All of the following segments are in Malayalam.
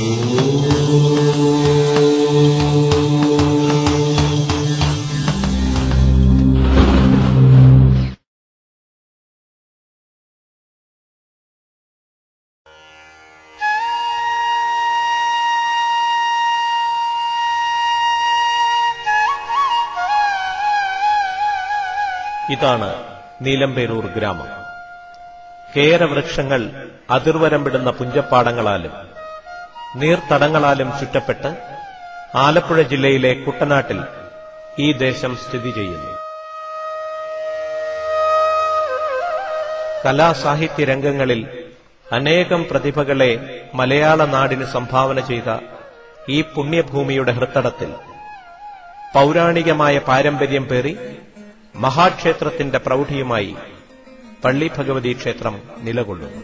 ഇതാണ് നീലമ്പേരൂർ ഗ്രാമം കേരവൃക്ഷങ്ങൾ അതിർവരമ്പിടുന്ന പുഞ്ചപ്പാടങ്ങളാലും നീർത്തടങ്ങളാലും ചുറ്റപ്പെട്ട് ആലപ്പുഴ ജില്ലയിലെ കുട്ടനാട്ടിൽ ഈ ദേശം സ്ഥിതി ചെയ്യുന്നു കലാസാഹിത്യ രംഗങ്ങളിൽ അനേകം പ്രതിഭകളെ മലയാള നാടിന് സംഭാവന ചെയ്ത ഈ പുണ്യഭൂമിയുടെ ഹൃത്തടത്തിൽ പൗരാണികമായ പാരമ്പര്യം പേറി മഹാക്ഷേത്രത്തിന്റെ പ്രൗഢിയുമായി പള്ളി ഭഗവതി ക്ഷേത്രം നിലകൊള്ളുന്നു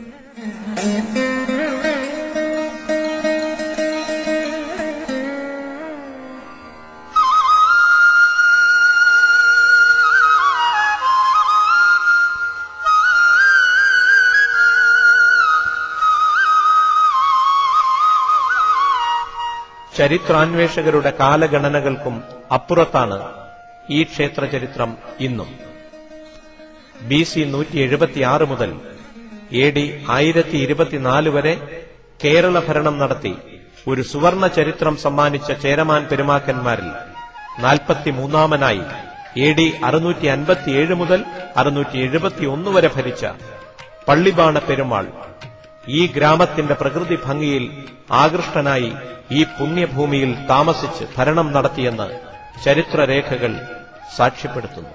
ചരിത്രാന്വേഷകരുടെ കാലഗണനകൾക്കും അപ്പുറത്താണ് ഈ ക്ഷേത്ര ചരിത്രം ഇന്നും ബി സി നൂറ്റി എഴുപത്തിയാറ് മുതൽ എ ഡി ആയിരത്തി ഇരുപത്തിനാല് വരെ കേരള ഭരണം നടത്തി ഒരു സുവർണ ചരിത്രം സമ്മാനിച്ച ചേരമാൻ പെരുമാക്കന്മാരിൽ നാൽപ്പത്തിമൂന്നാമനായി എ ഡി അറുന്നൂറ്റി അൻപത്തിയേഴ് മുതൽ അറുന്നൂറ്റി എഴുപത്തിയൊന്ന് വരെ ഭരിച്ച പള്ളിബാണ പെരുമാൾ ഈ ഗ്രാമത്തിന്റെ പ്രകൃതി ഭംഗിയിൽ ആകൃഷ്ടനായി ഈ പുണ്യഭൂമിയിൽ താമസിച്ച് ഭരണം നടത്തിയെന്ന് ചരിത്രരേഖകൾ സാക്ഷ്യപ്പെടുത്തുന്നു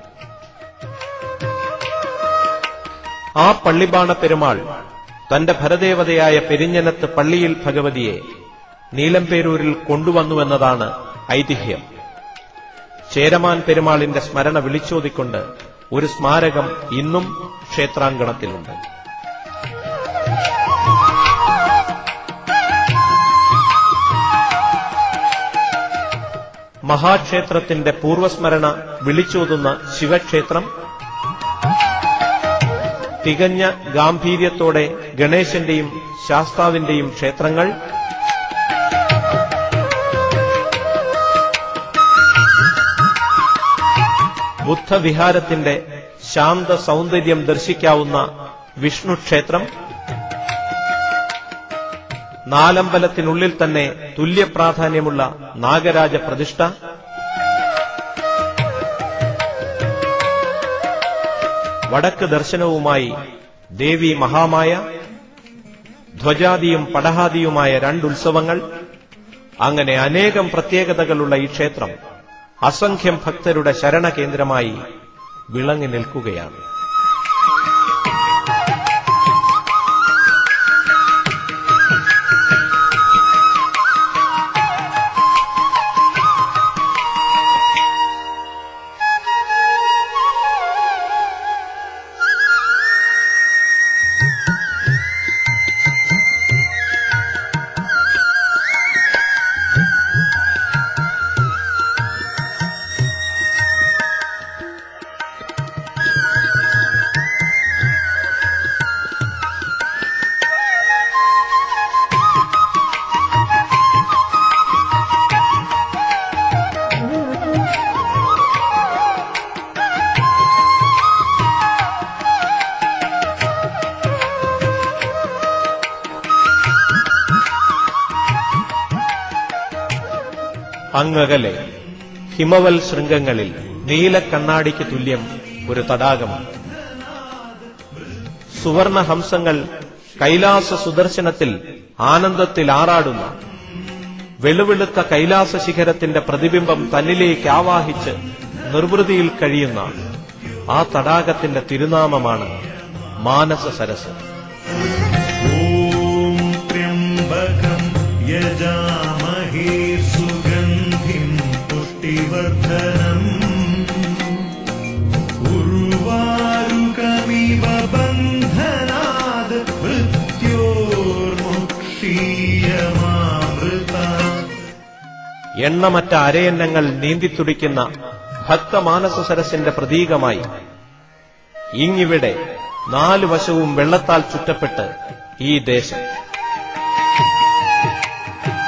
ആ പള്ളിബാണ പെരുമാൾ തന്റെ ഭരദേവതയായ പെരിഞ്ഞനത്ത് പള്ളിയിൽ ഭഗവതിയെ നീലമ്പേരൂരിൽ കൊണ്ടുവന്നുവെന്നതാണ് ഐതിഹ്യം ചേരമാൻ പെരുമാളിന്റെ സ്മരണ വിളിച്ചോതിക്കൊണ്ട് ഒരു സ്മാരകം ഇന്നും ക്ഷേത്രാങ്കണത്തിലുണ്ട് മഹാക്ഷേത്രത്തിന്റെ പൂർവസ്മരണ വിളിച്ചോതുന്ന ശിവക്ഷേത്രം തികഞ്ഞ ഗാംഭീര്യത്തോടെ ഗണേശന്റെയും ശാസ്താവിന്റെയും ക്ഷേത്രങ്ങൾ ബുദ്ധവിഹാരത്തിന്റെ ശാന്ത സൗന്ദര്യം ദർശിക്കാവുന്ന വിഷ്ണു ക്ഷേത്രം നാലമ്പലത്തിനുള്ളിൽ തന്നെ തുല്യപ്രാധാന്യമുള്ള നാഗരാജ പ്രതിഷ്ഠ വടക്ക് ദർശനവുമായി ദേവി മഹാമായ ധ്വജാദിയും പടഹാദിയുമായ രണ്ടുത്സവങ്ങൾ അങ്ങനെ അനേകം പ്രത്യേകതകളുള്ള ഈ ക്ഷേത്രം അസംഖ്യം ഭക്തരുടെ ശരണകേന്ദ്രമായി വിളങ്ങി നിൽക്കുകയാണ് അങ്ങകലെ ഹിമവൽ ശൃംഗങ്ങളിൽ നീലക്കണ്ണാടിക്ക് തുല്യം ഒരു തടാകമാണ് സുവർണ ഹംസങ്ങൾ കൈലാസ സുദർശനത്തിൽ ആനന്ദത്തിൽ ആറാടുന്ന വെളുവെളുത്ത കൈലാസ ശിഖരത്തിന്റെ പ്രതിബിംബം തന്നിലേക്ക് ആവാഹിച്ച് നിർവൃതിയിൽ കഴിയുന്ന ആ തടാകത്തിന്റെ തിരുനാമമാണ് മാനസ സരസ് ॐ त्र्यम्बकम् यजामहे सुगन्धिम् पुष्टिवर्धनम् उर्वारुकमिव बन्धनाद् मृत्योर्मुक्षीयमामृता എണ്ണമറ്റ അരയന്നങ്ങൾ നീന്തിത്തുടിക്കുന്ന ഭക്തമാനസ സരസിന്റെ പ്രതീകമായി ഇങ്ങിവിടെ നാലു വശവും വെള്ളത്താൽ ചുറ്റപ്പെട്ട് ഈ ദേശം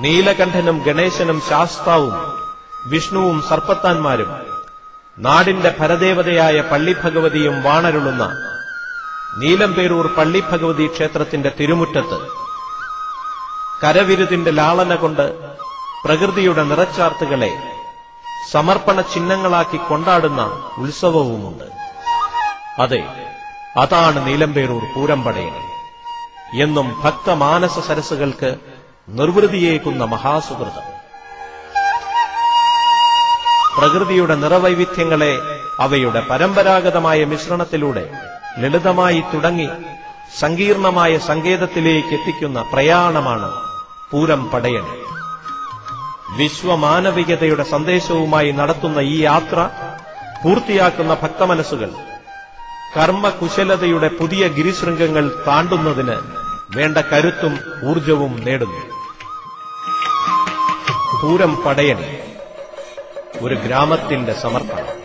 നീലകണ്ഠനും ഗണേശനും ശാസ്താവും വിഷ്ണുവും സർപ്പത്താന്മാരും നാടിന്റെ ഭരദേവതയായ പള്ളിഭഗവതിയും വാണരുളുന്ന നീലംപേരൂർ പള്ളിഭഗവതി ക്ഷേത്രത്തിന്റെ തിരുമുറ്റത്ത് കരവിരുതിന്റെ ലാളന കൊണ്ട് പ്രകൃതിയുടെ നിറച്ചാർത്തുകളെ സമർപ്പണ ചിഹ്നങ്ങളാക്കി കൊണ്ടാടുന്ന ഉത്സവവുമുണ്ട് അതെ അതാണ് നീലംപേരൂർ പൂരമ്പടയണി എന്നും ഭക്തമാനസ സരസുകൾക്ക് നിർവൃതിയേക്കുന്ന മഹാസുഹൃതം പ്രകൃതിയുടെ നിറവൈവിധ്യങ്ങളെ അവയുടെ പരമ്പരാഗതമായ മിശ്രണത്തിലൂടെ ലളിതമായി തുടങ്ങി സങ്കീർണമായ സങ്കേതത്തിലേക്ക് എത്തിക്കുന്ന പ്രയാണമാണ് പൂരം പടയണി വിശ്വമാനവികതയുടെ സന്ദേശവുമായി നടത്തുന്ന ഈ യാത്ര പൂർത്തിയാക്കുന്ന ഭക്തമനസ്സുകൾ കർമ്മകുശലതയുടെ പുതിയ ഗിരിശൃംഗങ്ങൾ താണ്ടുന്നതിന് വേണ്ട കരുത്തും ഊർജവും നേടുന്നു പൂരം പടയണി ഒരു ഗ്രാമത്തിന്റെ സമർപ്പണം